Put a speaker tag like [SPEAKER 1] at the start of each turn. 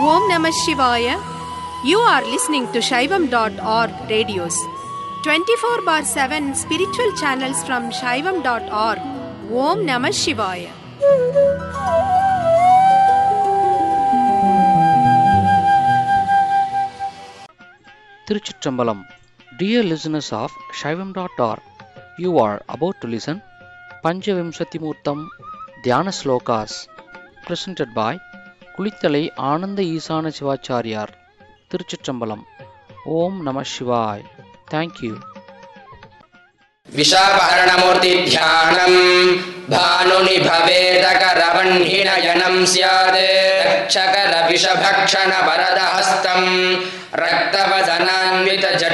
[SPEAKER 1] Om Namah Shivaya. You are listening to Shaivam.org radios. 24 bar 7 spiritual channels from Shaivam.org. Om Namah Shivaya.
[SPEAKER 2] Thiruchitrambalam dear listeners of Saivam dot org you are about to listen Panchavimsati Moortham Dhyana Slokas presented பாய் குளித்தலை ஆனந்த ஈசான சிவாச்சாரியார் திருச்சிற்றம்பலம் ஓம் நம சிவாய் thank you
[SPEAKER 3] विशापहरणमूर्तिध्यानम् भानुनि भवेदकरवह्निनयनं स्यात् रक्षकरविषभक्षणवरदहस्तम् रक्तवदनान्वितजट